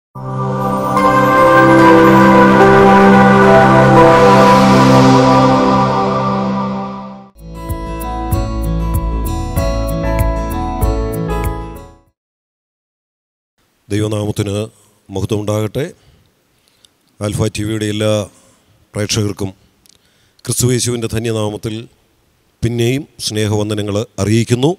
ദൈവനാമത്തിന് മഹത്വം ഉണ്ടാകട്ടെ ആൽഫ ടി വിയുടെ എല്ലാ പ്രേക്ഷകർക്കും ക്രിസ്തുവേശുവിൻ്റെ ധന്യനാമത്തിൽ പിന്നെയും സ്നേഹവന്ദനങ്ങൾ അറിയിക്കുന്നു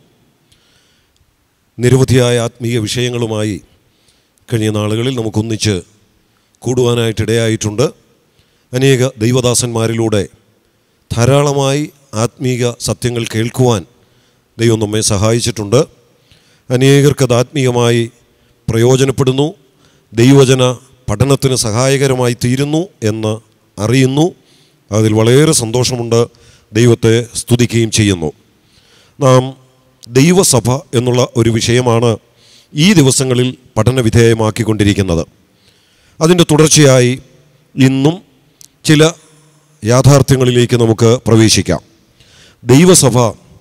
നിരവധിയായ ആത്മീയ വിഷയങ്ങളുമായി കഴിഞ്ഞ നാളുകളിൽ നമുക്കൊന്നിച്ച് കൂടുവാനായിട്ടിടയായിട്ടുണ്ട് അനേക ദൈവദാസന്മാരിലൂടെ ധാരാളമായി ആത്മീക സത്യങ്ങൾ കേൾക്കുവാൻ ദൈവം നമ്മെ സഹായിച്ചിട്ടുണ്ട് അനേകർക്കത് ആത്മീയമായി പ്രയോജനപ്പെടുന്നു ദൈവജന പഠനത്തിന് സഹായകരമായി തീരുന്നു എന്ന് അറിയുന്നു അതിൽ വളരെ സന്തോഷമുണ്ട് ദൈവത്തെ സ്തുതിക്കുകയും ചെയ്യുന്നു നാം ദൈവസഭ എന്നുള്ള ഒരു വിഷയമാണ് ഈ ദിവസങ്ങളിൽ പഠനവിധേയമാക്കിക്കൊണ്ടിരിക്കുന്നത് അതിൻ്റെ തുടർച്ചയായി ഇന്നും ചില യാഥാർത്ഥ്യങ്ങളിലേക്ക് നമുക്ക് പ്രവേശിക്കാം ദൈവസഭ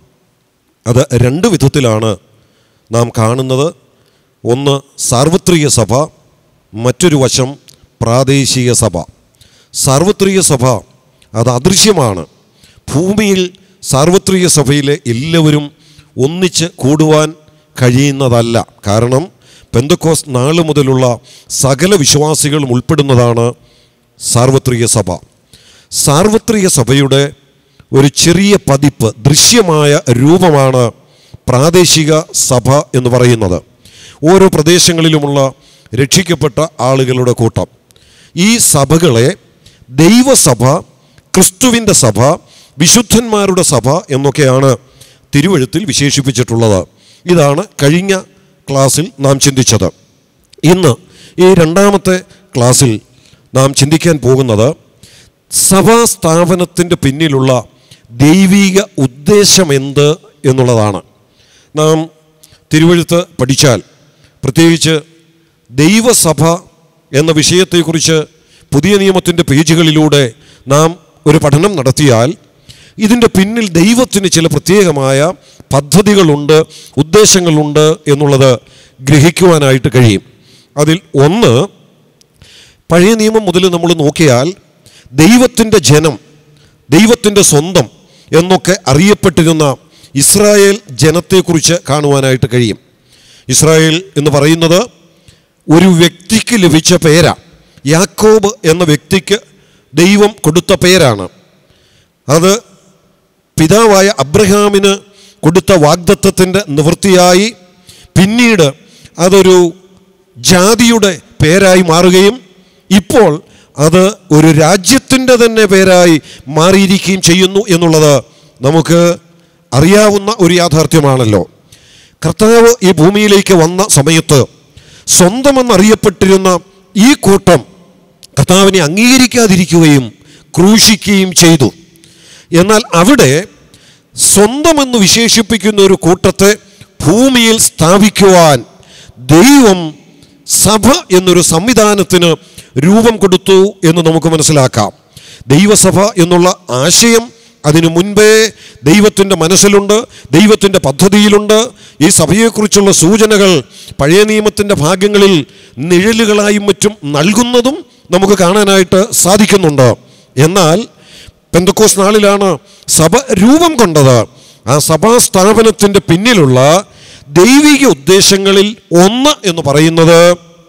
അത് രണ്ട് വിധത്തിലാണ് നാം കാണുന്നത് ഒന്ന് സാർവത്രിക സഭ മറ്റൊരു വശം പ്രാദേശിക സഭ സാർവത്രിക സഭ അത് അദൃശ്യമാണ് ഭൂമിയിൽ സാർവത്രിക സഭയിലെ എല്ലാവരും ഒന്നിച്ച് കൂടുവാൻ കഴിയുന്നതല്ല കാരണം പെന്തക്കോസ് നാൾ മുതലുള്ള സകല വിശ്വാസികളും ഉൾപ്പെടുന്നതാണ് സാർവത്രിക സഭ സാർവത്രിക സഭയുടെ ഒരു ചെറിയ പതിപ്പ് ദൃശ്യമായ രൂപമാണ് പ്രാദേശിക സഭ എന്ന് പറയുന്നത് ഓരോ പ്രദേശങ്ങളിലുമുള്ള രക്ഷിക്കപ്പെട്ട ആളുകളുടെ കൂട്ടം ഈ സഭകളെ ദൈവസഭ ക്രിസ്തുവിൻ്റെ സഭ വിശുദ്ധന്മാരുടെ സഭ എന്നൊക്കെയാണ് തിരുവഴുത്തിൽ വിശേഷിപ്പിച്ചിട്ടുള്ളത് ഇതാണ് കഴിഞ്ഞ ക്ലാസ്സിൽ നാം ചിന്തിച്ചത് ഇന്ന് ഈ രണ്ടാമത്തെ ക്ലാസ്സിൽ നാം ചിന്തിക്കാൻ പോകുന്നത് സഭാ സ്ഥാപനത്തിൻ്റെ പിന്നിലുള്ള ദൈവിക ഉദ്ദേശം എന്ത് എന്നുള്ളതാണ് നാം തിരുവഴുത്ത് പഠിച്ചാൽ പ്രത്യേകിച്ച് ദൈവസഭ എന്ന വിഷയത്തെക്കുറിച്ച് പുതിയ നിയമത്തിൻ്റെ പേജുകളിലൂടെ നാം ഒരു പഠനം നടത്തിയാൽ ഇതിൻ്റെ പിന്നിൽ ദൈവത്തിന് ചില പ്രത്യേകമായ പദ്ധതികളുണ്ട് ഉദ്ദേശങ്ങളുണ്ട് എന്നുള്ളത് ഗ്രഹിക്കുവാനായിട്ട് കഴിയും അതിൽ ഒന്ന് പഴയ നിയമം മുതൽ നമ്മൾ നോക്കിയാൽ ദൈവത്തിൻ്റെ ജനം ദൈവത്തിൻ്റെ സ്വന്തം എന്നൊക്കെ അറിയപ്പെട്ടിരുന്ന ഇസ്രായേൽ ജനത്തെക്കുറിച്ച് കാണുവാനായിട്ട് കഴിയും ഇസ്രായേൽ എന്ന് പറയുന്നത് ഒരു വ്യക്തിക്ക് ലഭിച്ച പേരാ യാക്കോബ് എന്ന വ്യക്തിക്ക് ദൈവം കൊടുത്ത പേരാണ് അത് പിതാവായ അബ്രഹാമിന് കൊടുത്ത വാഗ്ദത്വത്തിൻ്റെ നിവൃത്തിയായി പിന്നീട് അതൊരു ജാതിയുടെ പേരായി മാറുകയും ഇപ്പോൾ അത് ഒരു രാജ്യത്തിൻ്റെ തന്നെ പേരായി മാറിയിരിക്കുകയും ചെയ്യുന്നു എന്നുള്ളത് നമുക്ക് അറിയാവുന്ന ഒരു യാഥാർത്ഥ്യമാണല്ലോ കർത്താവ് ഈ ഭൂമിയിലേക്ക് വന്ന സമയത്ത് സ്വന്തമെന്നറിയപ്പെട്ടിരുന്ന ഈ കൂട്ടം കർത്താവിനെ അംഗീകരിക്കാതിരിക്കുകയും ക്രൂശിക്കുകയും ചെയ്തു എന്നാൽ അവിടെ സ്വന്തമെന്ന് വിശേഷിപ്പിക്കുന്ന ഒരു കൂട്ടത്തെ ഭൂമിയിൽ സ്ഥാപിക്കുവാൻ ദൈവം സഭ എന്നൊരു സംവിധാനത്തിന് രൂപം കൊടുത്തു എന്ന് നമുക്ക് മനസ്സിലാക്കാം ദൈവസഭ എന്നുള്ള ആശയം അതിനു മുൻപേ ദൈവത്തിൻ്റെ മനസ്സിലുണ്ട് ദൈവത്തിൻ്റെ പദ്ധതിയിലുണ്ട് ഈ സഭയെക്കുറിച്ചുള്ള സൂചനകൾ പഴയ നിയമത്തിൻ്റെ ഭാഗ്യങ്ങളിൽ നിഴലുകളായും മറ്റും നൽകുന്നതും നമുക്ക് കാണാനായിട്ട് സാധിക്കുന്നുണ്ട് എന്നാൽ പെന്തക്കോസ് നാളിലാണ് സഭ രൂപം കൊണ്ടത് ആ സഭാ സ്ഥാപനത്തിൻ്റെ പിന്നിലുള്ള ദൈവിക ഉദ്ദേശങ്ങളിൽ ഒന്ന് എന്ന് പറയുന്നത്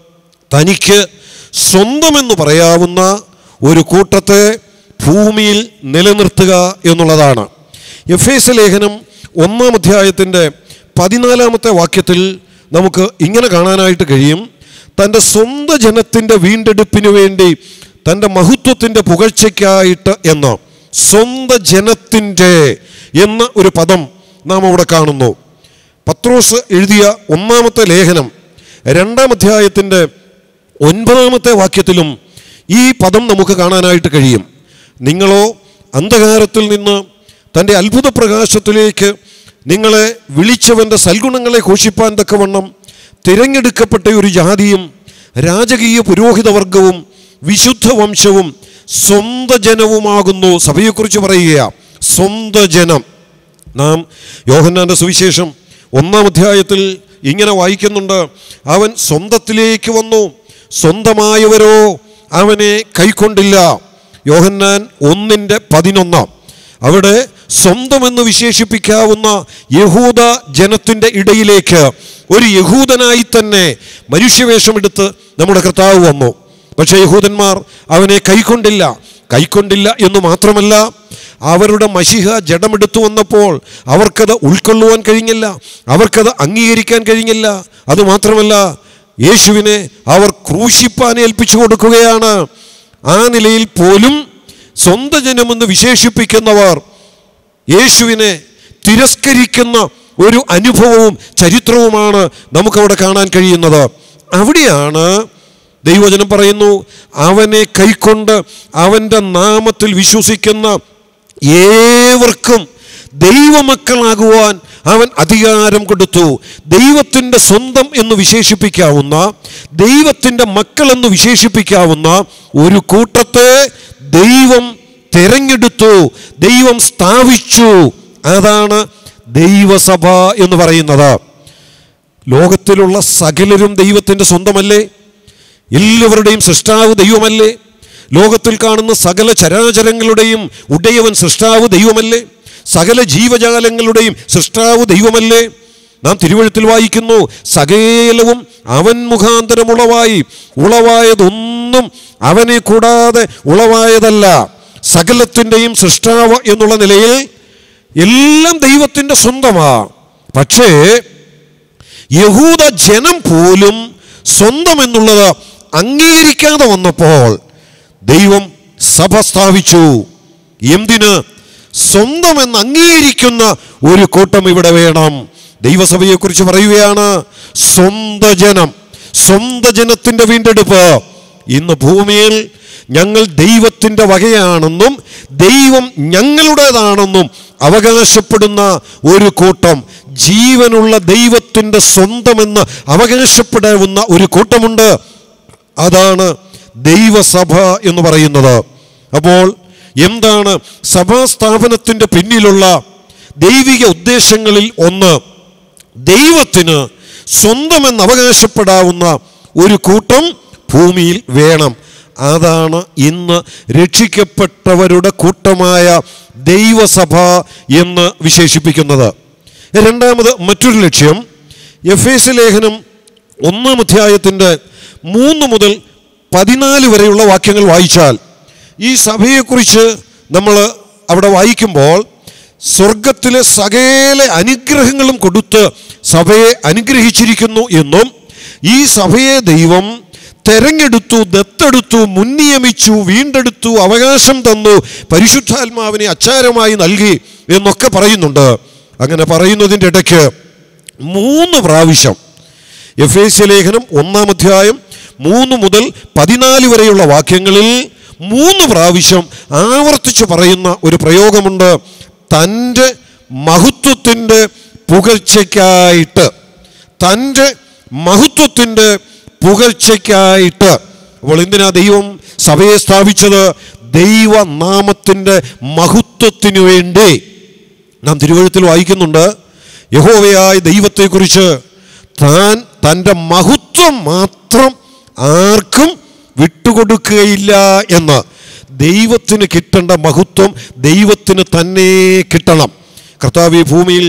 തനിക്ക് സ്വന്തമെന്ന് പറയാവുന്ന ഒരു കൂട്ടത്തെ ഭൂമിയിൽ നിലനിർത്തുക എന്നുള്ളതാണ് എഫ് എസ് ലേഖനം ഒന്നാം അധ്യായത്തിൻ്റെ പതിനാലാമത്തെ വാക്യത്തിൽ നമുക്ക് ഇങ്ങനെ കാണാനായിട്ട് കഴിയും തൻ്റെ സ്വന്തം ജനത്തിൻ്റെ വീണ്ടെടുപ്പിന് വേണ്ടി തൻ്റെ മഹത്വത്തിൻ്റെ പുകഴ്ചയ്ക്കായിട്ട് എന്ന് സ്വന്തം ജനത്തിൻ്റെ എന്ന ഒരു പദം നാം അവിടെ കാണുന്നു പത്രോസ് എഴുതിയ ഒന്നാമത്തെ ലേഖനം രണ്ടാം അധ്യായത്തിൻ്റെ ഒൻപതാമത്തെ വാക്യത്തിലും ഈ പദം നമുക്ക് കാണാനായിട്ട് കഴിയും നിങ്ങളോ അന്ധകാരത്തിൽ നിന്ന് തൻ്റെ അത്ഭുത പ്രകാശത്തിലേക്ക് നിങ്ങളെ വിളിച്ചവൻ്റെ സൽഗുണങ്ങളെ ഘോഷിപ്പാൻ തക്കവണ്ണം തിരഞ്ഞെടുക്കപ്പെട്ട ഒരു ജാതിയും രാജകീയ പുരോഹിതവർഗവും വിശുദ്ധ വംശവും സ്വന്ത ജനവുമാകുന്നു സഭയെക്കുറിച്ച് പറയുക സ്വന്ത ജനം നാം യോഹന്നാൻ്റെ സുവിശേഷം ഒന്നാം അധ്യായത്തിൽ ഇങ്ങനെ വായിക്കുന്നുണ്ട് അവൻ സ്വന്തത്തിലേക്ക് വന്നു സ്വന്തമായവരോ അവനെ കൈക്കൊണ്ടില്ല യോഹന്നാൻ ഒന്നിൻ്റെ പതിനൊന്ന് അവിടെ സ്വന്തമെന്ന് വിശേഷിപ്പിക്കാവുന്ന യഹൂദ ജനത്തിൻ്റെ ഇടയിലേക്ക് ഒരു യഹൂദനായി തന്നെ മനുഷ്യവേഷമെടുത്ത് നമ്മുടെ കർത്താവ് വന്നു പക്ഷേ യഹൂദന്മാർ അവനെ കൈക്കൊണ്ടില്ല കൈക്കൊണ്ടില്ല എന്ന് മാത്രമല്ല അവരുടെ മഷിഹ ജഡമെടുത്തു വന്നപ്പോൾ അവർക്കത് ഉൾക്കൊള്ളുവാൻ കഴിഞ്ഞില്ല അവർക്കത് അംഗീകരിക്കാൻ കഴിഞ്ഞില്ല അതുമാത്രമല്ല യേശുവിനെ അവർ ക്രൂശിപ്പാൻ ഏൽപ്പിച്ചു കൊടുക്കുകയാണ് ആ നിലയിൽ പോലും സ്വന്തം ജനമെന്ന് വിശേഷിപ്പിക്കുന്നവർ യേശുവിനെ തിരസ്കരിക്കുന്ന ഒരു അനുഭവവും ചരിത്രവുമാണ് നമുക്കവിടെ കാണാൻ കഴിയുന്നത് അവിടെയാണ് ദൈവജനം പറയുന്നു അവനെ കൈക്കൊണ്ട് അവൻ്റെ നാമത്തിൽ വിശ്വസിക്കുന്ന ഏവർക്കും ദൈവമക്കളാകുവാൻ അവൻ അധികാരം കൊടുത്തു ദൈവത്തിൻ്റെ സ്വന്തം എന്ന് വിശേഷിപ്പിക്കാവുന്ന ദൈവത്തിൻ്റെ മക്കളെന്ന് വിശേഷിപ്പിക്കാവുന്ന ഒരു കൂട്ടത്തെ ദൈവം തെരഞ്ഞെടുത്തു ദൈവം സ്ഥാപിച്ചു അതാണ് ദൈവസഭ എന്ന് പറയുന്നത് ലോകത്തിലുള്ള സകലരും ദൈവത്തിൻ്റെ സ്വന്തമല്ലേ എല്ലാവരുടെയും സൃഷ്ടാവ് ദൈവമല്ലേ ലോകത്തിൽ കാണുന്ന സകല ചരാചരങ്ങളുടെയും ഉടയവൻ സൃഷ്ടാവ് ദൈവമല്ലേ സകല ജീവജാലങ്ങളുടെയും സൃഷ്ടാവ് ദൈവമല്ലേ നാം തിരുവഴുത്തിൽ വായിക്കുന്നു സകലവും അവൻ മുഖാന്തരം ഉളവായി ഉളവായതൊന്നും അവനെ കൂടാതെ ഉളവായതല്ല സകലത്തിൻ്റെയും സൃഷ്ടാവ് എന്നുള്ള നിലയിൽ എല്ലാം ദൈവത്തിൻ്റെ സ്വന്തമാ പക്ഷേ യഹൂദ ജനം പോലും സ്വന്തം എന്നുള്ളത് അംഗീകരിക്കാതെ വന്നപ്പോൾ ദൈവം സഭ സ്ഥാപിച്ചു എന്തിന് സ്വന്തം എന്ന് അംഗീകരിക്കുന്ന ഒരു കൂട്ടം ഇവിടെ വേണം ദൈവസഭയെക്കുറിച്ച് പറയുകയാണ് സ്വന്ത ജനം സ്വന്ത ജനത്തിൻ്റെ വീണ്ടെടുപ്പ് ഇന്ന് ഭൂമിയിൽ ഞങ്ങൾ ദൈവത്തിൻ്റെ വകയാണെന്നും ദൈവം ഞങ്ങളുടേതാണെന്നും അവകാശപ്പെടുന്ന ഒരു കൂട്ടം ജീവനുള്ള ദൈവത്തിൻ്റെ സ്വന്തമെന്ന് അവകാശപ്പെടാവുന്ന ഒരു കൂട്ടമുണ്ട് അതാണ് ദൈവസഭ എന്ന് പറയുന്നത് അപ്പോൾ എന്താണ് സഭാസ്ഥാപനത്തിൻ്റെ പിന്നിലുള്ള ദൈവിക ഉദ്ദേശങ്ങളിൽ ഒന്ന് ദൈവത്തിന് സ്വന്തമെന്ന് അവകാശപ്പെടാവുന്ന ഒരു കൂട്ടം ഭൂമിയിൽ വേണം അതാണ് ഇന്ന് രക്ഷിക്കപ്പെട്ടവരുടെ കൂട്ടമായ ദൈവസഭ എന്ന് വിശേഷിപ്പിക്കുന്നത് രണ്ടാമത് മറ്റൊരു ലക്ഷ്യം എഫ് എസ് ലേഖനം ഒന്നാം അധ്യായത്തിൻ്റെ മൂന്ന് മുതൽ പതിനാല് വരെയുള്ള വാക്യങ്ങൾ വായിച്ചാൽ ഈ സഭയെക്കുറിച്ച് നമ്മൾ അവിടെ വായിക്കുമ്പോൾ സ്വർഗത്തിലെ സകല അനുഗ്രഹങ്ങളും കൊടുത്ത് സഭയെ അനുഗ്രഹിച്ചിരിക്കുന്നു എന്നും ഈ സഭയെ ദൈവം തെരഞ്ഞെടുത്തു ദത്തെടുത്തു മുൻനിയമിച്ചു വീണ്ടെടുത്തു അവകാശം തന്നു പരിശുദ്ധാത്മാവിനെ അച്ചാരമായി നൽകി എന്നൊക്കെ പറയുന്നുണ്ട് അങ്ങനെ പറയുന്നതിൻ്റെ ഇടയ്ക്ക് മൂന്ന് പ്രാവശ്യം എഫ് എ സി ലേഖനം ഒന്നാം അധ്യായം മൂന്ന് മുതൽ പതിനാല് വരെയുള്ള വാക്യങ്ങളിൽ മൂന്ന് പ്രാവശ്യം ആവർത്തിച്ച് പറയുന്ന ഒരു പ്രയോഗമുണ്ട് തൻ്റെ മഹത്വത്തിൻ്റെ പുകഴ്ചയ്ക്കായിട്ട് തൻ്റെ മഹത്വത്തിൻ്റെ പുകഴ്ചയ്ക്കായിട്ട് അപ്പോൾ എന്തിനാ ദൈവം സഭയെ സ്ഥാപിച്ചത് ദൈവനാമത്തിൻ്റെ മഹത്വത്തിനു വേണ്ടി നാം തിരുവഴുത്തിൽ വായിക്കുന്നുണ്ട് യഹോവയായ ദൈവത്തെക്കുറിച്ച് താൻ തൻ്റെ മഹത്വം മാത്രം ആർക്കും വിട്ടുകൊടുക്കുകയില്ല എന്ന് ദൈവത്തിന് കിട്ടേണ്ട മഹത്വം ദൈവത്തിന് തന്നെ കിട്ടണം കർത്താവ് ഈ ഭൂമിയിൽ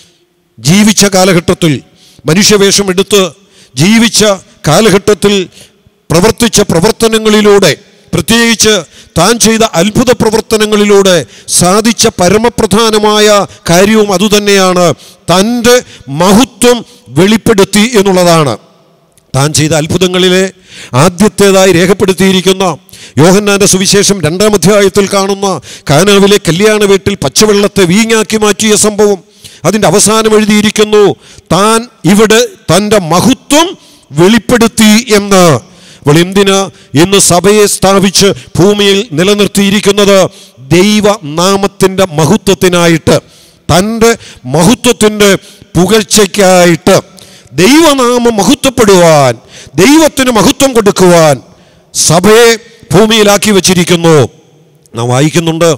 ജീവിച്ച കാലഘട്ടത്തിൽ മനുഷ്യവേഷം എടുത്ത് ജീവിച്ച കാലഘട്ടത്തിൽ പ്രവർത്തിച്ച പ്രവർത്തനങ്ങളിലൂടെ പ്രത്യേകിച്ച് താൻ ചെയ്ത അത്ഭുത പ്രവർത്തനങ്ങളിലൂടെ സാധിച്ച പരമപ്രധാനമായ കാര്യവും അതുതന്നെയാണ് തൻ്റെ മഹത്വം വെളിപ്പെടുത്തി എന്നുള്ളതാണ് താൻ ചെയ്ത അത്ഭുതങ്ങളിലെ ആദ്യത്തേതായി രേഖപ്പെടുത്തിയിരിക്കുന്ന യോഹന്നാന്റെ സുവിശേഷം രണ്ടാം അധ്യായത്തിൽ കാണുന്ന കാനാവിലെ കല്യാണ വീട്ടിൽ പച്ചവെള്ളത്തെ വീഞ്ഞാക്കി മാറ്റിയ സംഭവം അതിൻ്റെ അവസാനം എഴുതിയിരിക്കുന്നു താൻ ഇവിടെ തൻ്റെ മഹത്വം വെളിപ്പെടുത്തി എന്ന് അപ്പോൾ എന്തിന് ഇന്ന് സഭയെ സ്ഥാപിച്ച് ഭൂമിയിൽ നിലനിർത്തിയിരിക്കുന്നത് ദൈവനാമത്തിൻ്റെ മഹത്വത്തിനായിട്ട് തൻ്റെ മഹത്വത്തിൻ്റെ പുകഴ്ചയ്ക്കായിട്ട് ദൈവനാമം മഹത്വപ്പെടുവാൻ ദൈവത്തിന് മഹത്വം കൊടുക്കുവാൻ സഭയെ ഭൂമിയിലാക്കി വച്ചിരിക്കുന്നു നാം വായിക്കുന്നുണ്ട്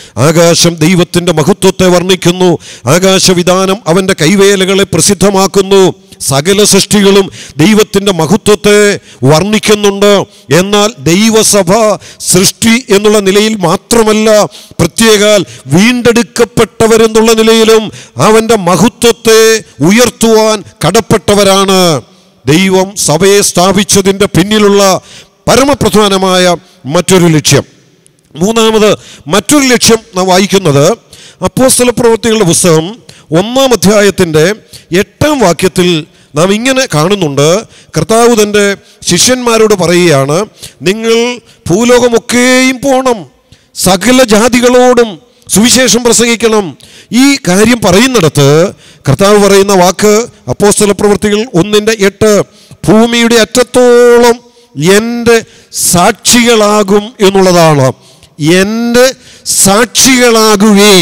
ആകാശം ദൈവത്തിൻ്റെ മഹത്വത്തെ വർണ്ണിക്കുന്നു ആകാശവിധാനം അവൻ്റെ കൈവേലകളെ പ്രസിദ്ധമാക്കുന്നു സകല സൃഷ്ടികളും ദൈവത്തിൻ്റെ മഹത്വത്തെ വർണ്ണിക്കുന്നുണ്ട് എന്നാൽ ദൈവസഭ സൃഷ്ടി എന്നുള്ള നിലയിൽ മാത്രമല്ല പ്രത്യേകാൽ വീണ്ടെടുക്കപ്പെട്ടവരെന്നുള്ള നിലയിലും അവൻ്റെ മഹത്വത്തെ ഉയർത്തുവാൻ കടപ്പെട്ടവരാണ് ദൈവം സഭയെ സ്ഥാപിച്ചതിൻ്റെ പിന്നിലുള്ള പരമപ്രധാനമായ മറ്റൊരു ലക്ഷ്യം മൂന്നാമത് മറ്റൊരു ലക്ഷ്യം നാം വായിക്കുന്നത് അപ്പോസ്തല പ്രവൃത്തികളുടെ പുസ്തകം ഒന്നാം അധ്യായത്തിൻ്റെ എട്ടാം വാക്യത്തിൽ നാം ഇങ്ങനെ കാണുന്നുണ്ട് കർത്താവ് തൻ്റെ ശിഷ്യന്മാരോട് പറയുകയാണ് നിങ്ങൾ ഭൂലോകമൊക്കെയും പോകണം സകല ജാതികളോടും സുവിശേഷം പ്രസംഗിക്കണം ഈ കാര്യം പറയുന്നിടത്ത് കർത്താവ് പറയുന്ന വാക്ക് അപ്പോസ്തല പ്രവൃത്തികൾ ഒന്നിൻ്റെ എട്ട് ഭൂമിയുടെ അറ്റത്തോളം എൻ്റെ സാക്ഷികളാകും എന്നുള്ളതാണ് എൻ്റെ സാക്ഷികളാകുകേൻ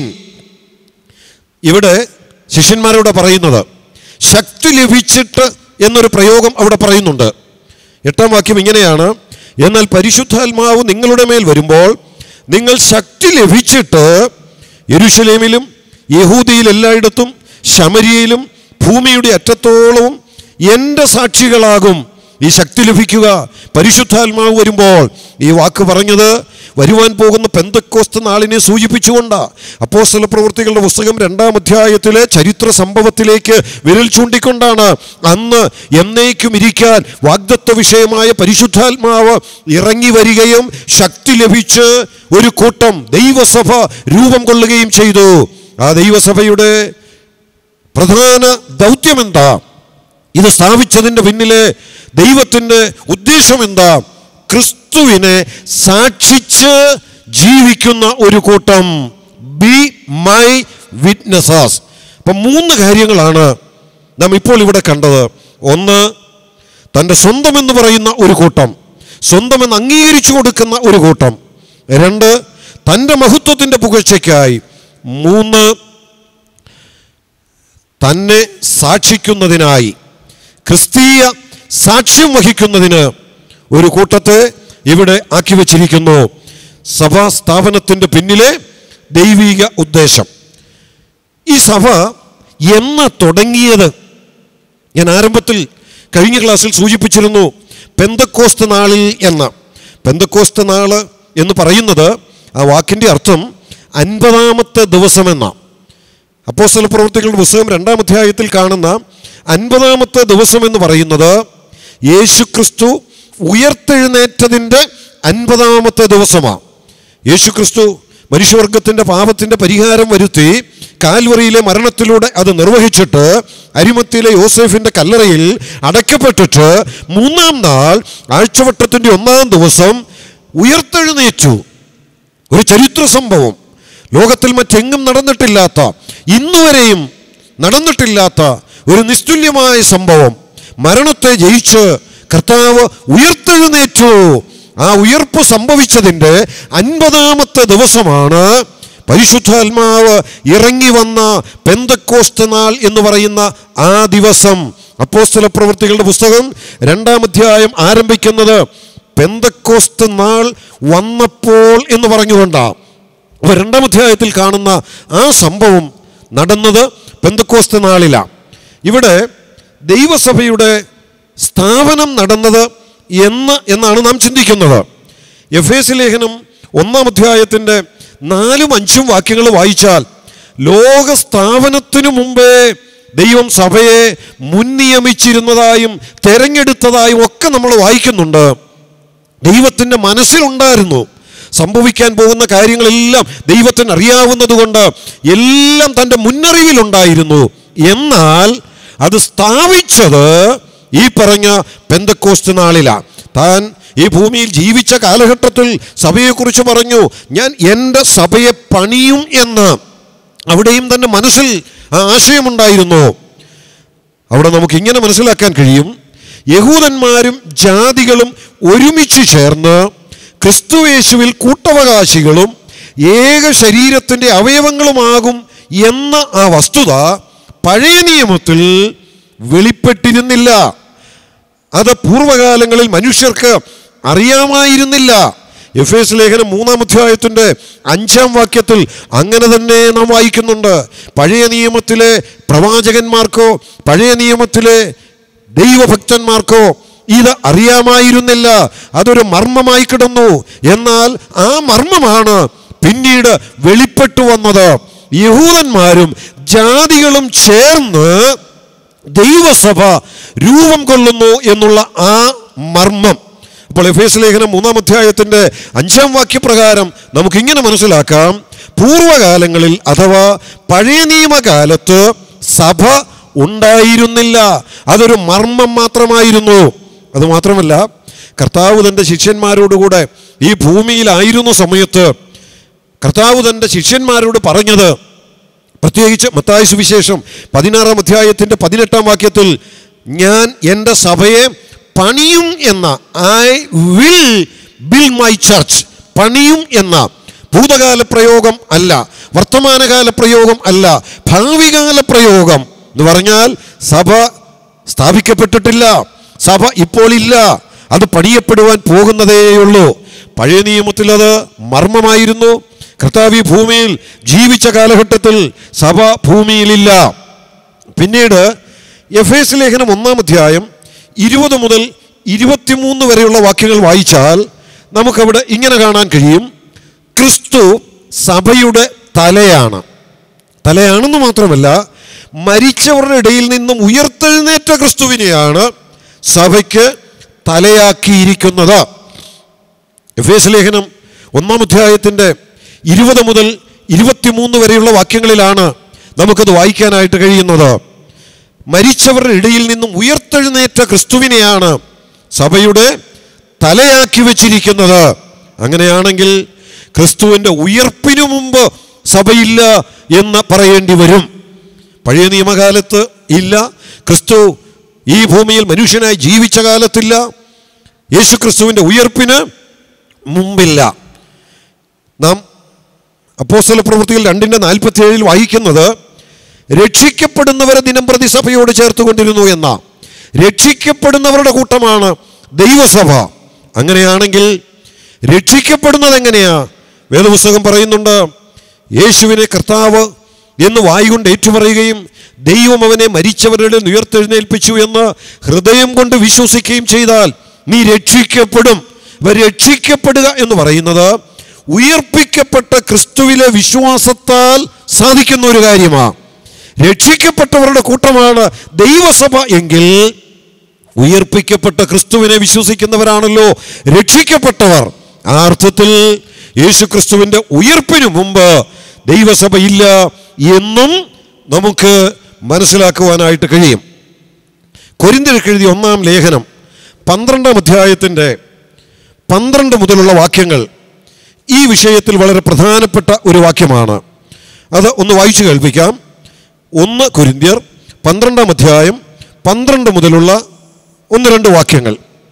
ഇവിടെ ശിഷ്യന്മാരോട് പറയുന്നത് ശക്തി ലഭിച്ചിട്ട് എന്നൊരു പ്രയോഗം അവിടെ പറയുന്നുണ്ട് എട്ടാം വാക്യം ഇങ്ങനെയാണ് എന്നാൽ പരിശുദ്ധാത്മാവ് നിങ്ങളുടെ മേൽ വരുമ്പോൾ നിങ്ങൾ ശക്തി ലഭിച്ചിട്ട് യെരുഷലേമിലും യഹൂദിയിൽ എല്ലായിടത്തും ശമരിയയിലും ഭൂമിയുടെ അറ്റത്തോളവും എൻ്റെ സാക്ഷികളാകും ഈ ശക്തി ലഭിക്കുക പരിശുദ്ധാത്മാവ് വരുമ്പോൾ ഈ വാക്ക് പറഞ്ഞത് വരുവാൻ പോകുന്ന പെന്തക്കോസ്ത് നാളിനെ സൂചിപ്പിച്ചുകൊണ്ട് അപ്പോസ്തല പ്രവൃത്തികളുടെ പുസ്തകം രണ്ടാം അധ്യായത്തിലെ ചരിത്ര സംഭവത്തിലേക്ക് വിരൽ ചൂണ്ടിക്കൊണ്ടാണ് അന്ന് എന്നേക്കും ഇരിക്കാൻ വാഗ്ദത്വ വിഷയമായ പരിശുദ്ധാത്മാവ് ഇറങ്ങി വരികയും ശക്തി ലഭിച്ച് ഒരു കൂട്ടം ദൈവസഭ രൂപം കൊള്ളുകയും ചെയ്തു ആ ദൈവസഭയുടെ പ്രധാന ദൗത്യമെന്താ ഇത് സ്ഥാപിച്ചതിൻ്റെ പിന്നിലെ ദൈവത്തിൻ്റെ ഉദ്ദേശം എന്താ ക്രിസ്തുവിനെ സാക്ഷിച്ച് ജീവിക്കുന്ന ഒരു കൂട്ടം ബി മൈ വിറ്റ്നസസ് അപ്പം മൂന്ന് കാര്യങ്ങളാണ് നാം ഇപ്പോൾ ഇവിടെ കണ്ടത് ഒന്ന് തൻ്റെ സ്വന്തമെന്ന് പറയുന്ന ഒരു കൂട്ടം സ്വന്തമെന്ന് അംഗീകരിച്ചു കൊടുക്കുന്ന ഒരു കൂട്ടം രണ്ട് തൻ്റെ മഹത്വത്തിൻ്റെ പുകഴ്ചയ്ക്കായി മൂന്ന് തന്നെ സാക്ഷിക്കുന്നതിനായി ക്രിസ്തീയ സാക്ഷ്യം വഹിക്കുന്നതിന് ഒരു കൂട്ടത്തെ ഇവിടെ ആക്കി വച്ചിരിക്കുന്നു സഭാ സ്ഥാപനത്തിൻ്റെ പിന്നിലെ ദൈവിക ഉദ്ദേശം ഈ സഭ എന്ന് തുടങ്ങിയത് ഞാൻ ആരംഭത്തിൽ കഴിഞ്ഞ ക്ലാസ്സിൽ സൂചിപ്പിച്ചിരുന്നു പെന്തക്കോസ്ത് നാളിൽ എന്ന പെന്തക്കോസ്ത് നാള് എന്ന് പറയുന്നത് ആ വാക്കിൻ്റെ അർത്ഥം അൻപതാമത്തെ ദിവസമെന്ന അപ്പോസ്തല പ്രവൃത്തികളുടെ പുസ്തകം രണ്ടാം അധ്യായത്തിൽ കാണുന്ന അൻപതാമത്തെ ദിവസം എന്ന് പറയുന്നത് യേശുക്രിസ്തു ഉയർത്തെഴുന്നേറ്റതിൻ്റെ അൻപതാമത്തെ ദിവസമാണ് യേശുക്രിസ്തു മനുഷ്യവർഗത്തിൻ്റെ പാപത്തിൻ്റെ പരിഹാരം വരുത്തി കാൽവറിയിലെ മരണത്തിലൂടെ അത് നിർവഹിച്ചിട്ട് അരിമത്തിയിലെ യോസേഫിൻ്റെ കല്ലറയിൽ അടയ്ക്കപ്പെട്ടിട്ട് മൂന്നാം നാൾ ആഴ്ചവട്ടത്തിൻ്റെ ഒന്നാം ദിവസം ഉയർത്തെഴുന്നേറ്റു ഒരു ചരിത്ര സംഭവം ലോകത്തിൽ മറ്റെങ്ങും നടന്നിട്ടില്ലാത്ത ഇന്നുവരെയും നടന്നിട്ടില്ലാത്ത ഒരു നിസ്തുല്യമായ സംഭവം മരണത്തെ ജയിച്ച് കർത്താവ് ഉയർത്തെഴുന്നേറ്റു ആ ഉയർപ്പ് സംഭവിച്ചതിൻ്റെ അൻപതാമത്തെ ദിവസമാണ് പരിശുദ്ധാത്മാവ് ഇറങ്ങി വന്ന പെന്തക്കോസ്ത് നാൾ എന്ന് പറയുന്ന ആ ദിവസം അപ്പോസ്തല പ്രവൃത്തികളുടെ പുസ്തകം രണ്ടാം അധ്യായം ആരംഭിക്കുന്നത് പെന്തക്കോസ്ത് നാൾ വന്നപ്പോൾ എന്ന് പറഞ്ഞുകൊണ്ടാണ് അപ്പോൾ രണ്ടാം അധ്യായത്തിൽ കാണുന്ന ആ സംഭവം നടന്നത് പെന്തക്കോസ്ത് നാളിലാണ് ഇവിടെ ദൈവസഭയുടെ സ്ഥാപനം നടന്നത് എന്ന് എന്നാണ് നാം ചിന്തിക്കുന്നത് എഫ് എസ് ലേഖനം ഒന്നാം അധ്യായത്തിൻ്റെ നാലും അഞ്ചും വാക്യങ്ങൾ വായിച്ചാൽ ലോക സ്ഥാപനത്തിനു മുമ്പേ ദൈവം സഭയെ മുൻനിയമിച്ചിരുന്നതായും തെരഞ്ഞെടുത്തതായും ഒക്കെ നമ്മൾ വായിക്കുന്നുണ്ട് ദൈവത്തിൻ്റെ മനസ്സിലുണ്ടായിരുന്നു സംഭവിക്കാൻ പോകുന്ന കാര്യങ്ങളെല്ലാം ദൈവത്തിന് അറിയാവുന്നതുകൊണ്ട് എല്ലാം തൻ്റെ മുന്നറിവിലുണ്ടായിരുന്നു എന്നാൽ അത് സ്ഥാപിച്ചത് ഈ പറഞ്ഞ പെന്തക്കോസ്റ്റ് നാളിലാണ് താൻ ഈ ഭൂമിയിൽ ജീവിച്ച കാലഘട്ടത്തിൽ സഭയെക്കുറിച്ച് പറഞ്ഞു ഞാൻ എൻ്റെ സഭയെ പണിയും എന്ന് അവിടെയും തൻ്റെ മനസ്സിൽ ആ ആശയമുണ്ടായിരുന്നു അവിടെ നമുക്ക് ഇങ്ങനെ മനസ്സിലാക്കാൻ കഴിയും യഹൂദന്മാരും ജാതികളും ഒരുമിച്ച് ചേർന്ന് ക്രിസ്തുവേശുവിൽ കൂട്ടവകാശികളും ഏക ശരീരത്തിൻ്റെ അവയവങ്ങളുമാകും എന്ന ആ വസ്തുത പഴയ നിയമത്തിൽ വെളിപ്പെട്ടിരുന്നില്ല അത് പൂർവ്വകാലങ്ങളിൽ മനുഷ്യർക്ക് അറിയാമായിരുന്നില്ല എഫ് എസ് ലേഖനം മൂന്നാം അധ്യായത്തിൻ്റെ അഞ്ചാം വാക്യത്തിൽ അങ്ങനെ തന്നെ നാം വായിക്കുന്നുണ്ട് പഴയ നിയമത്തിലെ പ്രവാചകന്മാർക്കോ പഴയ നിയമത്തിലെ ദൈവഭക്തന്മാർക്കോ ഇത് അറിയാമായിരുന്നില്ല അതൊരു മർമ്മമായി കിടന്നു എന്നാൽ ആ മർമ്മമാണ് പിന്നീട് വെളിപ്പെട്ടു വന്നത് യഹൂദന്മാരും ജാതികളും ചേർന്ന് ദൈവസഭ രൂപം കൊള്ളുന്നു എന്നുള്ള ആ മർമ്മം അപ്പോൾ എഫ് എസ് ലേഖനം മൂന്നാം അധ്യായത്തിൻ്റെ അഞ്ചാം വാക്യപ്രകാരം നമുക്കിങ്ങനെ മനസ്സിലാക്കാം പൂർവകാലങ്ങളിൽ അഥവാ പഴയ നിയമകാലത്ത് സഭ ഉണ്ടായിരുന്നില്ല അതൊരു മർമ്മം മാത്രമായിരുന്നു അതുമാത്രമല്ല കർത്താവ് തൻ്റെ ശിഷ്യന്മാരോടുകൂടെ ഈ ഭൂമിയിലായിരുന്ന സമയത്ത് കർത്താവ് തൻ്റെ ശിഷ്യന്മാരോട് പറഞ്ഞത് പ്രത്യേകിച്ച് മത്തായ സുവിശേഷം പതിനാറാം അധ്യായത്തിൻ്റെ പതിനെട്ടാം വാക്യത്തിൽ ഞാൻ എൻ്റെ സഭയെ പണിയും എന്ന I will build my church പണിയും എന്ന ഭൂതകാല പ്രയോഗം അല്ല വർത്തമാനകാല പ്രയോഗം അല്ല ഭാവികാല പ്രയോഗം എന്ന് പറഞ്ഞാൽ സഭ സ്ഥാപിക്കപ്പെട്ടിട്ടില്ല സഭ ഇപ്പോൾ ഇല്ല അത് പണിയപ്പെടുവാൻ പോകുന്നതേയുള്ളൂ പഴയ നിയമത്തിൽ അത് മർമ്മമായിരുന്നു കർത്താവ് ഈ ഭൂമിയിൽ ജീവിച്ച കാലഘട്ടത്തിൽ സഭ ഭൂമിയിലില്ല പിന്നീട് എഫ് എസ് ലേഖനം ഒന്നാം അധ്യായം ഇരുപത് മുതൽ ഇരുപത്തിമൂന്ന് വരെയുള്ള വാക്യങ്ങൾ വായിച്ചാൽ നമുക്കവിടെ ഇങ്ങനെ കാണാൻ കഴിയും ക്രിസ്തു സഭയുടെ തലയാണ് തലയാണെന്ന് മാത്രമല്ല മരിച്ചവരുടെ ഇടയിൽ നിന്നും ഉയർത്തെഴുന്നേറ്റ ക്രിസ്തുവിനെയാണ് സഭയ്ക്ക് തലയാക്കിയിരിക്കുന്നത് എഫ് എസ് ലേഖനം ഒന്നാം അധ്യായത്തിൻ്റെ ഇരുപത് മുതൽ ഇരുപത്തിമൂന്ന് വരെയുള്ള വാക്യങ്ങളിലാണ് നമുക്കത് വായിക്കാനായിട്ട് കഴിയുന്നത് മരിച്ചവരുടെ ഇടയിൽ നിന്നും ഉയർത്തെഴുന്നേറ്റ ക്രിസ്തുവിനെയാണ് സഭയുടെ തലയാക്കി വച്ചിരിക്കുന്നത് അങ്ങനെയാണെങ്കിൽ ക്രിസ്തുവിൻ്റെ ഉയർപ്പിനു മുമ്പ് സഭയില്ല എന്ന് പറയേണ്ടി വരും പഴയ നിയമകാലത്ത് ഇല്ല ക്രിസ്തു ഈ ഭൂമിയിൽ മനുഷ്യനായി ജീവിച്ച കാലത്തില്ല യേശു ക്രിസ്തുവിൻ്റെ ഉയർപ്പിന് മുമ്പില്ല നാം അപ്പോസ്തല പ്രവൃത്തിയിൽ രണ്ടിൻ്റെ നാൽപ്പത്തി ഏഴിൽ വായിക്കുന്നത് രക്ഷിക്കപ്പെടുന്നവരെ ദിനം പ്രതി സഭയോട് ചേർത്തുകൊണ്ടിരുന്നു എന്ന രക്ഷിക്കപ്പെടുന്നവരുടെ കൂട്ടമാണ് ദൈവസഭ അങ്ങനെയാണെങ്കിൽ രക്ഷിക്കപ്പെടുന്നത് എങ്ങനെയാ വേദപുസ്തകം പറയുന്നുണ്ട് യേശുവിനെ കർത്താവ് എന്ന് വായുകൊണ്ട് ഏറ്റുപറയുകയും ദൈവം അവനെ മരിച്ചവരുടെ ഉയർത്തെഴുന്നേൽപ്പിച്ചു എന്ന് ഹൃദയം കൊണ്ട് വിശ്വസിക്കുകയും ചെയ്താൽ നീ രക്ഷിക്കപ്പെടും ഇവ രക്ഷിക്കപ്പെടുക എന്ന് പറയുന്നത് ഉയർപ്പിക്കപ്പെട്ട ക്രിസ്തുവിലെ വിശ്വാസത്താൽ സാധിക്കുന്ന ഒരു കാര്യമാണ് രക്ഷിക്കപ്പെട്ടവരുടെ കൂട്ടമാണ് ദൈവസഭ എങ്കിൽ ഉയർപ്പിക്കപ്പെട്ട ക്രിസ്തുവിനെ വിശ്വസിക്കുന്നവരാണല്ലോ രക്ഷിക്കപ്പെട്ടവർ ആ അർത്ഥത്തിൽ യേശു ക്രിസ്തുവിൻ്റെ ഉയർപ്പിനു മുമ്പ് ദൈവസഭ ഇല്ല എന്നും നമുക്ക് മനസ്സിലാക്കുവാനായിട്ട് കഴിയും കൊരിന്തിർക്ക് എഴുതിയ ഒന്നാം ലേഖനം പന്ത്രണ്ടാം അധ്യായത്തിൻ്റെ പന്ത്രണ്ട് മുതലുള്ള വാക്യങ്ങൾ ഈ വിഷയത്തിൽ വളരെ പ്രധാനപ്പെട്ട ഒരു വാക്യമാണ് അത് ഒന്ന് വായിച്ചു കേൾപ്പിക്കാം ഒന്ന് കുരിന്ത്യർ പന്ത്രണ്ടാം അധ്യായം പന്ത്രണ്ട് മുതലുള്ള ഒന്ന് രണ്ട് വാക്യങ്ങൾ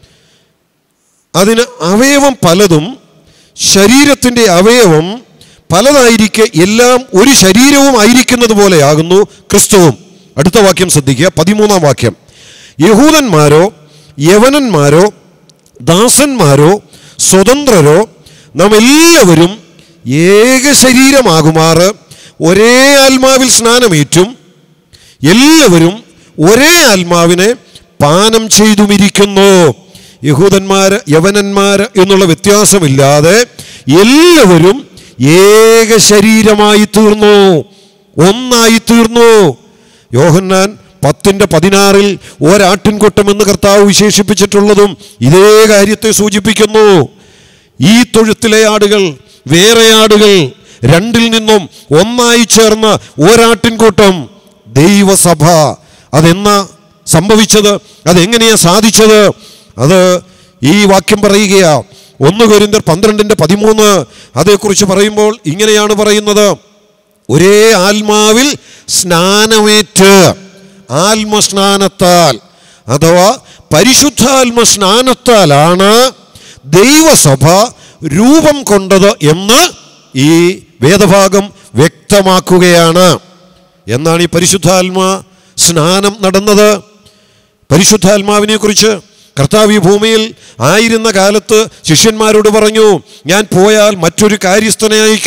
അതിന് അവയവം പലതും ശരീരത്തിൻ്റെ അവയവം പലതായിരിക്കെ എല്ലാം ഒരു ശരീരവും ആയിരിക്കുന്നത് പോലെയാകുന്നു ക്രിസ്തുവും അടുത്ത വാക്യം ശ്രദ്ധിക്കുക പതിമൂന്നാം വാക്യം യഹൂദന്മാരോ യവനന്മാരോ ദാസന്മാരോ സ്വതന്ത്രരോ നാം എല്ലാവരും ഏക ശരീരമാകുമാറ് ഒരേ ആത്മാവിൽ സ്നാനമേറ്റും എല്ലാവരും ഒരേ ആത്മാവിനെ പാനം ചെയ്തുമിരിക്കുന്നു യഹൂദന്മാര് യവനന്മാര് എന്നുള്ള വ്യത്യാസമില്ലാതെ എല്ലാവരും ഏക ശരീരമായി തീർന്നു ഒന്നായി തീർന്നു യോഹന്നാൻ പത്തിൻ്റെ പതിനാറിൽ ഒരാട്ടിൻകൂട്ടം എന്ന് കർത്താവ് വിശേഷിപ്പിച്ചിട്ടുള്ളതും ഇതേ കാര്യത്തെ സൂചിപ്പിക്കുന്നു ഈ തൊഴുത്തിലെ ആടുകൾ വേറെ ആടുകൾ രണ്ടിൽ നിന്നും ഒന്നായി ചേർന്ന ഒരാട്ടിൻകൂട്ടം ദൈവസഭ അതെന്നാ സംഭവിച്ചത് അതെങ്ങനെയാ സാധിച്ചത് അത് ഈ വാക്യം പറയുകയാ ഒന്ന് കൊരിന്തർ പന്ത്രണ്ടിൻ്റെ പതിമൂന്ന് അതേക്കുറിച്ച് പറയുമ്പോൾ ഇങ്ങനെയാണ് പറയുന്നത് ഒരേ ആത്മാവിൽ സ്നാനമേറ്റ് ആത്മസ്നാനത്താൽ അഥവാ പരിശുദ്ധാത്മ സ്നാനത്താലാണ് ദൈവസഭ രൂപം കൊണ്ടത് എന്ന് ഈ വേദഭാഗം വ്യക്തമാക്കുകയാണ് എന്നാണ് ഈ പരിശുദ്ധാത്മ സ്നാനം നടന്നത് പരിശുദ്ധാത്മാവിനെ കുറിച്ച് കർത്താവ് ഈ ഭൂമിയിൽ ആയിരുന്ന കാലത്ത് ശിഷ്യന്മാരോട് പറഞ്ഞു ഞാൻ പോയാൽ മറ്റൊരു കാര്യസ്ഥനെ അയക്കും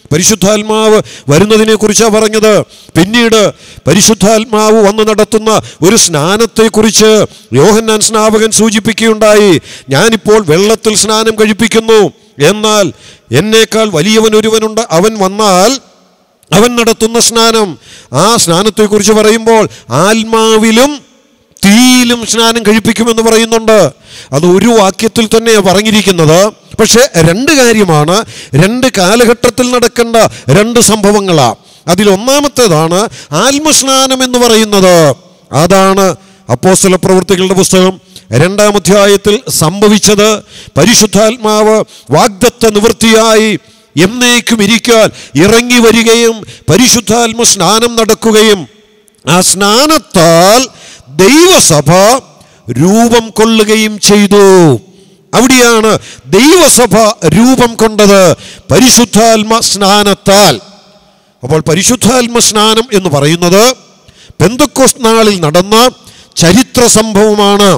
പരിശുദ്ധാത്മാവ് വരുന്നതിനെ കുറിച്ചാണ് പറഞ്ഞത് പിന്നീട് പരിശുദ്ധാത്മാവ് വന്ന് നടത്തുന്ന ഒരു സ്നാനത്തെക്കുറിച്ച് യോഹന്നാൻ സ്നാപകൻ സൂചിപ്പിക്കുകയുണ്ടായി ഞാനിപ്പോൾ വെള്ളത്തിൽ സ്നാനം കഴിപ്പിക്കുന്നു എന്നാൽ എന്നേക്കാൾ വലിയവൻ ഒരുവനുണ്ട് അവൻ വന്നാൽ അവൻ നടത്തുന്ന സ്നാനം ആ സ്നാനത്തെക്കുറിച്ച് പറയുമ്പോൾ ആത്മാവിലും തീയിലും സ്നാനം കഴിപ്പിക്കുമെന്ന് പറയുന്നുണ്ട് അത് ഒരു വാക്യത്തിൽ തന്നെയാണ് പറഞ്ഞിരിക്കുന്നത് പക്ഷേ രണ്ട് കാര്യമാണ് രണ്ട് കാലഘട്ടത്തിൽ നടക്കേണ്ട രണ്ട് സംഭവങ്ങളാണ് അതിൽ ഒന്നാമത്തേതാണ് ആത്മസ്നാനം എന്ന് പറയുന്നത് അതാണ് അപ്പോസ്തല പ്രവൃത്തികളുടെ പുസ്തകം രണ്ടാം അധ്യായത്തിൽ സംഭവിച്ചത് പരിശുദ്ധാത്മാവ് വാഗ്ദത്ത നിവൃത്തിയായി എന്നേക്കും ഇരിക്കാൻ ഇറങ്ങി വരികയും പരിശുദ്ധാത്മ സ്നാനം നടക്കുകയും ആ സ്നാനത്താൽ ദൈവസഭ രൂപം കൊള്ളുകയും ചെയ്തു അവിടെയാണ് ദൈവസഭ രൂപം കൊണ്ടത് പരിശുദ്ധാത്മ സ്നാനത്താൽ അപ്പോൾ പരിശുദ്ധാത്മ സ്നാനം എന്ന് പറയുന്നത് പെന്തക്കോസ് നാളിൽ നടന്ന ചരിത്ര സംഭവമാണ്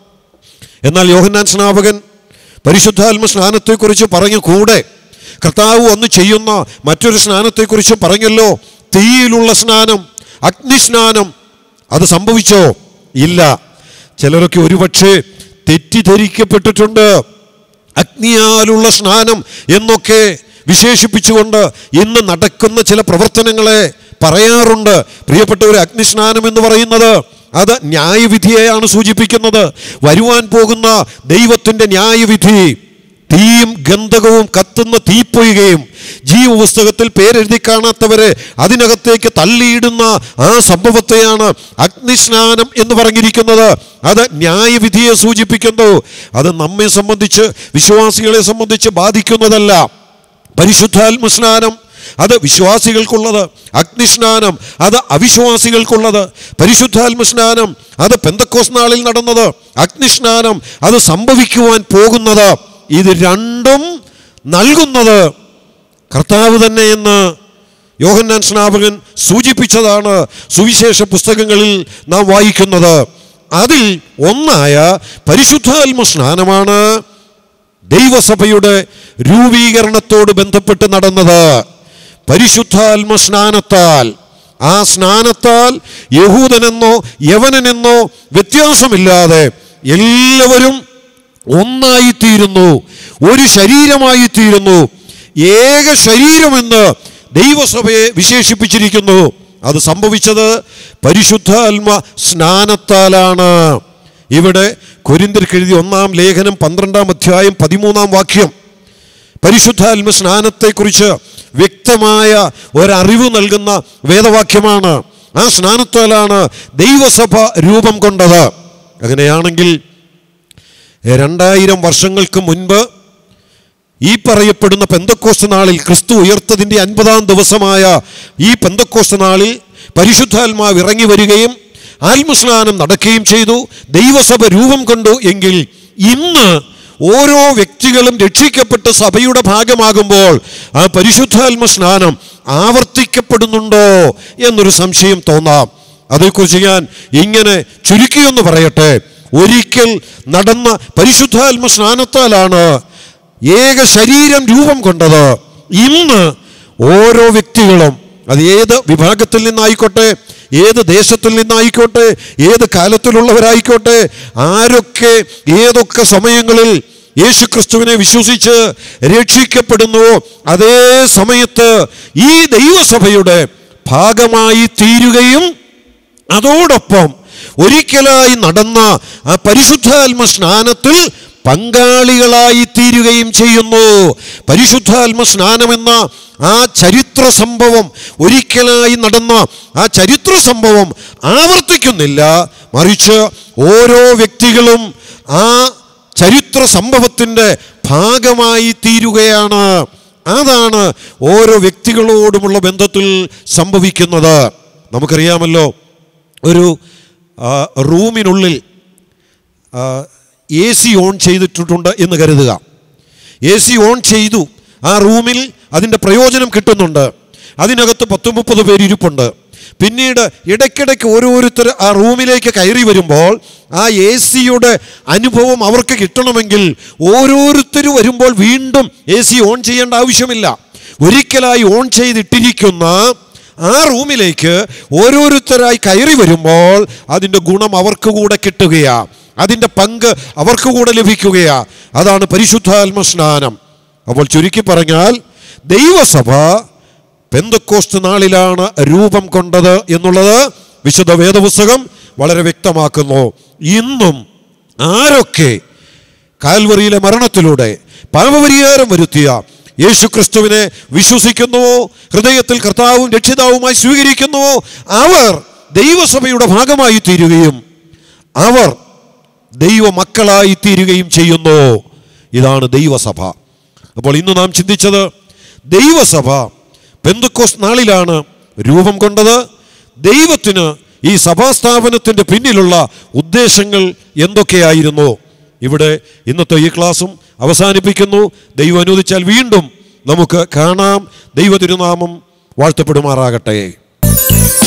എന്നാൽ യോഹന്നാൻ സ്നാപകൻ പരിശുദ്ധാത്മ സ്നാനത്തെക്കുറിച്ച് പറഞ്ഞു കൂടെ കർത്താവ് അന്ന് ചെയ്യുന്ന മറ്റൊരു സ്നാനത്തെക്കുറിച്ച് പറഞ്ഞല്ലോ തീയിലുള്ള സ്നാനം അഗ്നിസ്നാനം അത് സംഭവിച്ചോ ഇല്ല ചിലരൊക്കെ ഒരുപക്ഷെ തെറ്റിദ്ധരിക്കപ്പെട്ടിട്ടുണ്ട് അഗ്നിയാലുള്ള സ്നാനം എന്നൊക്കെ വിശേഷിപ്പിച്ചുകൊണ്ട് ഇന്ന് നടക്കുന്ന ചില പ്രവർത്തനങ്ങളെ പറയാറുണ്ട് പ്രിയപ്പെട്ട ഒരു അഗ്നിസ്നാനം എന്ന് പറയുന്നത് അത് ന്യായവിധിയെയാണ് സൂചിപ്പിക്കുന്നത് വരുവാൻ പോകുന്ന ദൈവത്തിൻ്റെ ന്യായവിധി തീയും ഗന്ധകവും കത്തുന്ന തീപ്പൊയ്കയും ജീവപുസ്തകത്തിൽ പേരെഴുതി കാണാത്തവരെ അതിനകത്തേക്ക് തള്ളിയിടുന്ന ആ സംഭവത്തെയാണ് അഗ്നിസ്നാനം എന്ന് പറഞ്ഞിരിക്കുന്നത് അത് ന്യായവിധിയെ സൂചിപ്പിക്കുന്നു അത് നമ്മെ സംബന്ധിച്ച് വിശ്വാസികളെ സംബന്ധിച്ച് ബാധിക്കുന്നതല്ല പരിശുദ്ധാത്മ സ്നാനം അത് വിശ്വാസികൾക്കുള്ളത് അഗ്നിസ്നാനം അത് അവിശ്വാസികൾക്കുള്ളത് പരിശുദ്ധാത്മ സ്നാനം അത് പെന്തക്കോസ് നാളിൽ നടന്നത് അഗ്നിസ്നാനം അത് സംഭവിക്കുവാൻ പോകുന്നത് ഇത് രണ്ടും നൽകുന്നത് കർത്താവ് തന്നെ എന്ന് യോഹന്നാൻ സ്നാപകൻ സൂചിപ്പിച്ചതാണ് സുവിശേഷ പുസ്തകങ്ങളിൽ നാം വായിക്കുന്നത് അതിൽ ഒന്നായ പരിശുദ്ധാത്മ സ്നാനമാണ് ദൈവസഭയുടെ രൂപീകരണത്തോട് ബന്ധപ്പെട്ട് നടന്നത് പരിശുദ്ധാത്മ സ്നാനത്താൽ ആ സ്നാനത്താൽ യഹൂദനെന്നോ യവനനെന്നോ വ്യത്യാസമില്ലാതെ എല്ലാവരും ഒന്നായിത്തീരുന്നു ഒരു ശരീരമായിത്തീരുന്നു ഏക ശരീരമെന്ന് ദൈവസഭയെ വിശേഷിപ്പിച്ചിരിക്കുന്നു അത് സംഭവിച്ചത് പരിശുദ്ധാത്മ സ്നാനത്താലാണ് ഇവിടെ കൊരിന്തിർക്ക് എഴുതിയ ഒന്നാം ലേഖനം പന്ത്രണ്ടാം അധ്യായം പതിമൂന്നാം വാക്യം പരിശുദ്ധാത്മ സ്നാനത്തെക്കുറിച്ച് വ്യക്തമായ ഒരറിവ് നൽകുന്ന വേദവാക്യമാണ് ആ സ്നാനത്താലാണ് ദൈവസഭ രൂപം കൊണ്ടത് അങ്ങനെയാണെങ്കിൽ രണ്ടായിരം വർഷങ്ങൾക്ക് മുൻപ് ഈ പറയപ്പെടുന്ന പെന്തക്കോസ്ത് നാളിൽ ക്രിസ്തു ഉയർത്തതിൻ്റെ അൻപതാം ദിവസമായ ഈ പെന്തക്കോസ്ത് നാളിൽ പരിശുദ്ധാത്മാവ് ഇറങ്ങി വരികയും ആത്മസ്നാനം നടക്കുകയും ചെയ്തു ദൈവസഭ രൂപം കൊണ്ടു എങ്കിൽ ഇന്ന് ഓരോ വ്യക്തികളും രക്ഷിക്കപ്പെട്ട് സഭയുടെ ഭാഗമാകുമ്പോൾ ആ പരിശുദ്ധാത്മ സ്നാനം ആവർത്തിക്കപ്പെടുന്നുണ്ടോ എന്നൊരു സംശയം തോന്നാം അതേക്കുറിച്ച് ഞാൻ ഇങ്ങനെ ചുരുക്കിയൊന്ന് പറയട്ടെ ഒരിക്കൽ നടന്ന പരിശുദ്ധാത്മ സ്നാനത്താലാണ് ഏക ശരീരം രൂപം കൊണ്ടത് ഇന്ന് ഓരോ വ്യക്തികളും അത് ഏത് വിഭാഗത്തിൽ നിന്നായിക്കോട്ടെ ഏത് ദേശത്തിൽ നിന്നായിക്കോട്ടെ ഏത് കാലത്തിലുള്ളവരായിക്കോട്ടെ ആരൊക്കെ ഏതൊക്കെ സമയങ്ങളിൽ യേശു ക്രിസ്തുവിനെ വിശ്വസിച്ച് രക്ഷിക്കപ്പെടുന്നുവോ അതേ സമയത്ത് ഈ ദൈവസഭയുടെ ഭാഗമായി തീരുകയും അതോടൊപ്പം ഒരിക്കലായി നടന്ന ആ പരിശുദ്ധാത്മ സ്നാനത്തിൽ പങ്കാളികളായി തീരുകയും ചെയ്യുന്നു പരിശുദ്ധാത്മ സ്നാനമെന്ന ആ ചരിത്ര സംഭവം ഒരിക്കലായി നടന്ന ആ ചരിത്ര സംഭവം ആവർത്തിക്കുന്നില്ല മറിച്ച് ഓരോ വ്യക്തികളും ആ ചരിത്ര സംഭവത്തിൻ്റെ ഭാഗമായി തീരുകയാണ് അതാണ് ഓരോ വ്യക്തികളോടുമുള്ള ബന്ധത്തിൽ സംഭവിക്കുന്നത് നമുക്കറിയാമല്ലോ ഒരു ആ, റൂമിനുള്ളിൽ എ സി ഓൺ ചെയ്തിട്ടുണ്ട് എന്ന് കരുതുക എ സി ഓൺ ചെയ്തു ആ റൂമിൽ അതിൻ്റെ പ്രയോജനം കിട്ടുന്നുണ്ട് അതിനകത്ത് പത്ത് മുപ്പത് പേര് ഇരിപ്പുണ്ട് പിന്നീട് ഇടയ്ക്കിടയ്ക്ക് ഓരോരുത്തർ ആ റൂമിലേക്ക് കയറി വരുമ്പോൾ ആ എ സിയുടെ അനുഭവം അവർക്ക് കിട്ടണമെങ്കിൽ ഓരോരുത്തർ വരുമ്പോൾ വീണ്ടും എ സി ഓൺ ചെയ്യേണ്ട ആവശ്യമില്ല ഒരിക്കലായി ഓൺ ചെയ്തിട്ടിരിക്കുന്ന ആ റൂമിലേക്ക് ഓരോരുത്തരായി കയറി വരുമ്പോൾ അതിൻ്റെ ഗുണം അവർക്ക് കൂടെ കിട്ടുകയാ അതിൻ്റെ പങ്ക് അവർക്ക് കൂടെ ലഭിക്കുകയാ അതാണ് പരിശുദ്ധാത്മ സ്നാനം അപ്പോൾ ചുരുക്കി പറഞ്ഞാൽ ദൈവസഭ പെന്തക്കോസ്റ്റ് നാളിലാണ് രൂപം കൊണ്ടത് എന്നുള്ളത് വിശുദ്ധ വേദപുസ്തകം വളരെ വ്യക്തമാക്കുന്നു ഇന്നും ആരൊക്കെ കാൽവറിയിലെ മരണത്തിലൂടെ പാപപരിഹാരം വരുത്തിയ യേശു ക്രിസ്തുവിനെ വിശ്വസിക്കുന്നുവോ ഹൃദയത്തിൽ കർത്താവും രക്ഷിതാവുമായി സ്വീകരിക്കുന്നുവോ അവർ ദൈവസഭയുടെ ഭാഗമായി തീരുകയും അവർ ദൈവ മക്കളായി തീരുകയും ചെയ്യുന്നു ഇതാണ് ദൈവസഭ അപ്പോൾ ഇന്ന് നാം ചിന്തിച്ചത് ദൈവസഭ പെന്തക്കോസ് നാളിലാണ് രൂപം കൊണ്ടത് ദൈവത്തിന് ഈ സഭാസ്ഥാപനത്തിൻ്റെ പിന്നിലുള്ള ഉദ്ദേശങ്ങൾ എന്തൊക്കെയായിരുന്നു ഇവിടെ ഇന്നത്തെ ഈ ക്ലാസ്സും അവസാനിപ്പിക്കുന്നു ദൈവം അനുവദിച്ചാൽ വീണ്ടും നമുക്ക് കാണാം ദൈവ തിരുനാമം വാഴ്ത്തപ്പെടുമാറാകട്ടെ